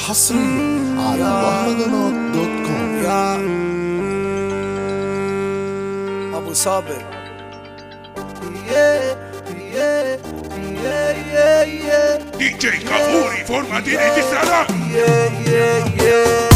حصريا على مهرجانات دوت كوم يا ابو صابر Yeah, yeah, yeah, yeah, yeah, DJ Cavour informa di registrare yeah, yeah, yeah.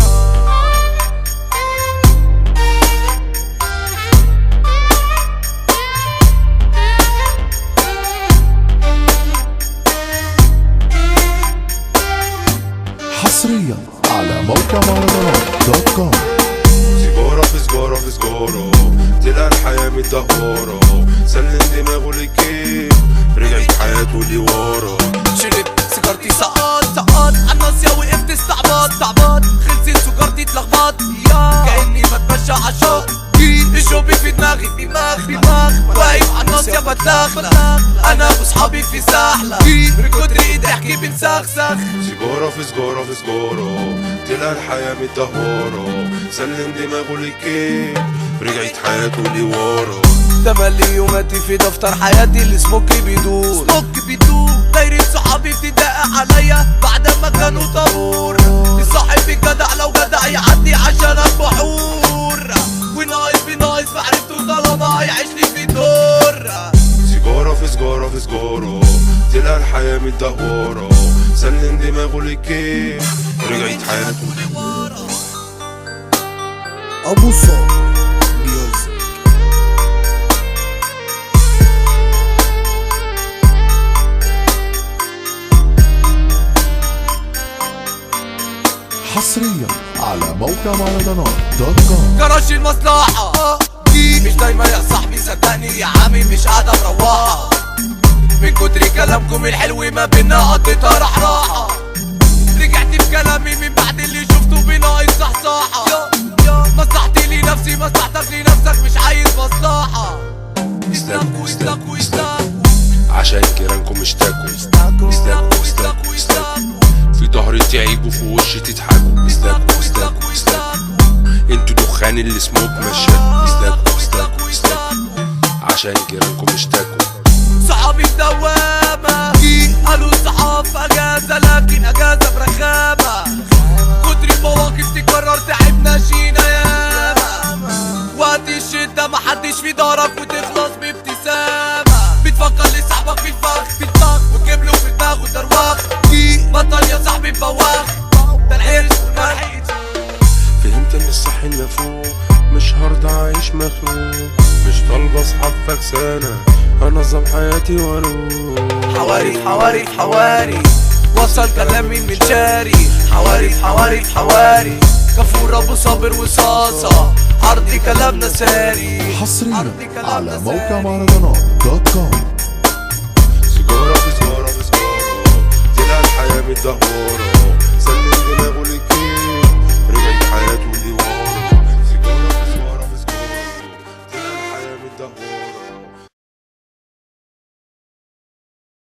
حصريا على موقع مهرجانات دوت كوم سيجارة في سجارة في سجارة تلقى الحياة متدهورة سلم دماغه للكيف رجعت حياته لورا شربت سيجارتي سقط سقط عالناصية وقفت استعباط استعباط خلصت سيجارتي اتلخبط يا كأني بتمشى عالشط الشوبي في دماغي في دماغ في دماغ واقف عالناصية بتلخلخ انا واصحابي في سحلة من كتر ايدي احكي بنسخسخ سيجارة في سجارة في سجارة تلقى الحياة متدهورة سلم دماغه للكيف رجعت حياته لورا تملي يوماتي في دفتر حياتي اللي سموكي بيدور سموكي بيدور دايرة صحابي بتدقق عليا بعد ما كانوا طابور صاحبي جدع لو جدع يعدي عشان البحور وناقص بناقص بعرفته طالما هيعيش لي في دور سيجارة في سجارة في سجارة تلقى الحياة متدهورة سلم دماغه للكيف رجعت حياته ابو صاب ميوزك حصريا على موقع مهرجانات دوت كوم جراش المصلحة مش دايما يا صاحبي صدقني يا عمي مش قاعدة مروحة من كتر كلامكم الحلو ما بينا قضيتها رحراحة رجعت بكلامي من بعد اللي شفته بناقص صحصاحة مصلحتي لنفسي مصلحتك لنفسك مش عايز مصلحة استاكوا استاكوا استاكوا عشان جيرانكم اشتكوا استاكوا استاكوا استاكوا استاكوا في ظهري تعيبوا في وشي تضحكوا استاكوا استاكوا استاكوا انتوا دخان اللي سموك مشاكوا استاكوا استاكوا استاكوا عشان جيرانكم اشتكوا صحابي في دوامة قالوا الصحاب في اجازة لكن اجازة برخامة كتر المواقف تكرر تعبنا شينا ياما وقت الشدة محدش في دارك وتخلص بابتسامة بتفكر لصاحبك في الفخ في الفخ وتجيب له في دماغه دروخ بطل يا صاحبي بواخ ده الحرص والمرح فهمت ان الصح ان فوق مش هرضى اعيش مخلوق مش طالبة اصحاب فكسانة انظم حياتي واروح حواري في حواري في حواري وصل كلامي من شاري حواري في حواري في حواري كفور ابو صابر وصاصة عرضي كلامنا ساري حصريا عرضي كلامنا على موقع ساري. مهرجانات دوت كوم سيجارة في سجارة في سجارة تلقى الحياة متدهورة